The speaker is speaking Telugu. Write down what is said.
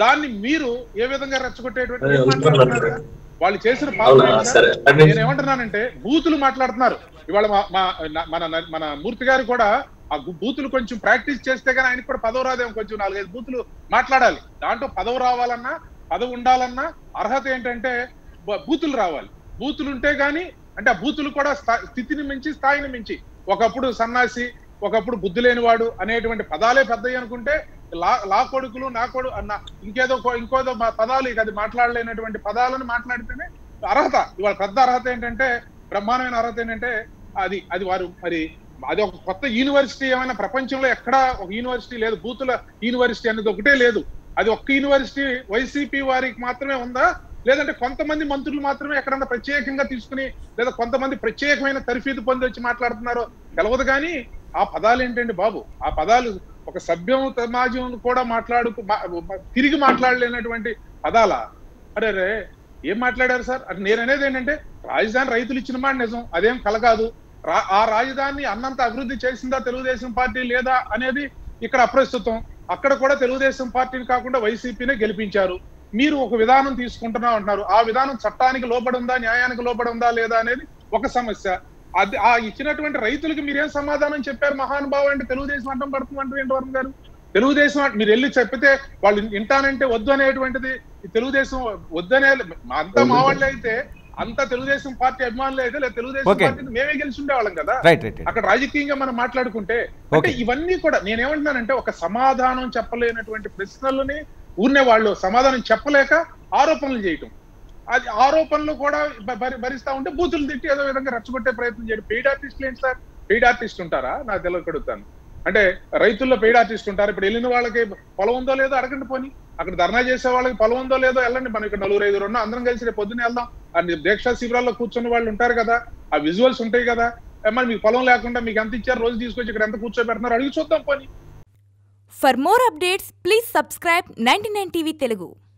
దాన్ని మీరు ఏ విధంగా రెచ్చగొట్టేటువంటి అదే ఏం మాట్లాడుతున్నారు? అనుకున్నాను. వాళ్ళు చేసిన అవునా పాలన ఏంటంటే, సరే అది నేను ఏమంటున్నానంటే బూతులు మాట్లాడుతున్నారు ఇవాళ మా- మా నా- మన మన మూర్తి గారు కూడా ఆ గు- బూతులు కొంచెం ప్రాక్టీస్ చేస్తే కానీ ఆయనకి కూడా పదవి రాదేమో కొంచెం నాలుగైదు బూతులు మాట్లాడాలి దాంట్లో పదవి రావాలన్నా పదవి ఉండాలన్నా అర్హత ఏంటంటే బ- బూతులు రావాలి బూతులు ఉంటే గానీ అంటే ఆ బూతులు కూడా స్థా- స్థితిని మించి స్థాయిని మించి ఒకప్పుడు సన్నాసి ఒకప్పుడు బుద్ధి లేనివాడు అనేటువంటి పదాలే పెద్దవి అనుకుంటే లా లా కొడుకులు నా కొడు అన్న ఇంకేదో కొ- ఇంకోదో మా పదాలు ఇక అది మాట్లాడలేనటువంటి పదాలను మాట్లాడితేనే అర్హత ఇవాళ పెద్ద అర్హత ఏంటంటే బ్రహ్మాండమైన అర్హత ఏంటంటే అది అది వారు మరి అది ఒక కొత్త యూనివర్సిటీ ఏమైనా ప్రపంచంలో ఎక్కడా ఒక యూనివర్సిటీ లేదు బూతుల యూనివర్సిటీ అనేది ఒకటే లేదు అది ఒక్క యూనివర్సిటీ వైసీపీ వారికి మాత్రమే ఉందా లేదంటే కొంతమంది మంత్రులు మాత్రమే ఎక్కడన్నా ప్రత్యేకంగా తీసుకుని లేదా కొంతమంది ప్రత్యేకమైన తరఫీదు పొంది వచ్చి మాట్లాడుతున్నారో తెలవదు కానీ ఆ పదాలు ఏంటండి బాబు ఆ పదాలు ఒక సభ్యం సమాజం కూడా మాట్లాడుకు మా- మా- తిరిగి మాట్లాడలేనటువంటి పదాల అరే రే ఏం మాట్లాడారు సార్ అంటే నేను అనేది ఏంటంటే రాజధాని రైతులు ఇచ్చిన మాట నిజం అదేం కలగాదు రా- ఆ రాజధానిని అన్నంత అభివృద్ధి చేసిందా తెలుగుదేశం పార్టీ లేదా అనేది ఇక్కడ అప్రస్తుతం అక్కడ కూడా తెలుగుదేశం పార్టీని కాకుండా వైసీపీనే గెలిపించారు మీరు ఒక విధానం తీసుకుంటున్నా అంటున్నారు ఆ విధానం చట్టానికి లోబడి ఉందా న్యాయానికి లోబడి ఉందా లేదా అనేది ఒక సమస్య అది ఆ ఇచ్చినటువంటి రైతులకు మీరేం సమాధానం చెప్పారు మహానుభావు అంటే తెలుగుదేశం అడ్డం పడుతుంది అంటే ఏంటి వర్మ గారు తెలుగుదేశం అంటే మీరు వెళ్ళి చెప్పితే వాళ్ళు వింటానంటే వద్దు అనేటువంటిది ఈ తెలుగుదేశం వద్దనే అంతా మా వాళ్ళే అయితే అంతా తెలుగుదేశం పార్టీ అభిమానులు అయితే లేదా తెలుగుదేశం Okay. పార్టీ మేమే గెలిచి ఉండేవాళ్ళం కదా రైట్ రైట్ అక్కడ రాజకీయంగా మనం మాట్లాడుకుంటే అంటే Okay. ఇవన్నీ కూడా నేనేమంటున్నానంటే ఒక సమాధానం చెప్పలేనటువంటి ప్రశ్నలని ఊరినే వాళ్ళు సమాధానం చెప్పలేక ఆరోపణలు చేయటం అది ఆరోపణలు కూడా భ- భరి- భరిస్తా ఉంటే బూతులు తిట్టి ఏదో విధంగా రెచ్చగొట్టే ప్రయత్నం చేయడం పెయిడ్ ఆర్టిస్టులు ఏంటి సార్ పెయిడ్ ఆర్టిస్ట్ ఉంటారా నాకు తెలియకడుగుతాను అంటే రైతుల్లో పెయిడ్ ఆర్టిస్ట్ ఉంటారు ఇప్పుడు వెళ్ళిన వాళ్ళకి పొలం ఉందో లేదో అడగండి పోని అక్కడ ధర్నా చేసే వాళ్ళకి పొలం ఉందో లేదో వెళ్ళండి మనం ఇక్కడ నలుగురు ఐదు ఉన్నాం అందరం కలిసి రేపు పొద్దున్న వెళ్దాం అండ్ దీక్షా శిబిరాల్లో కూర్చున్న వాళ్ళు ఉంటారు కదా ఆ విజువల్స్ ఉంటాయి కదా ఏ మరి మీకు పొలం లేకుండా మీకు ఎంత ఇచ్చారు రోజు తీసుకొచ్చి ఇక్కడ ఎంత కూర్చోబెడుతున్నారు అడిగి చూద్దాం పోనీ For more updates, please subscribe 99 TV Telugu.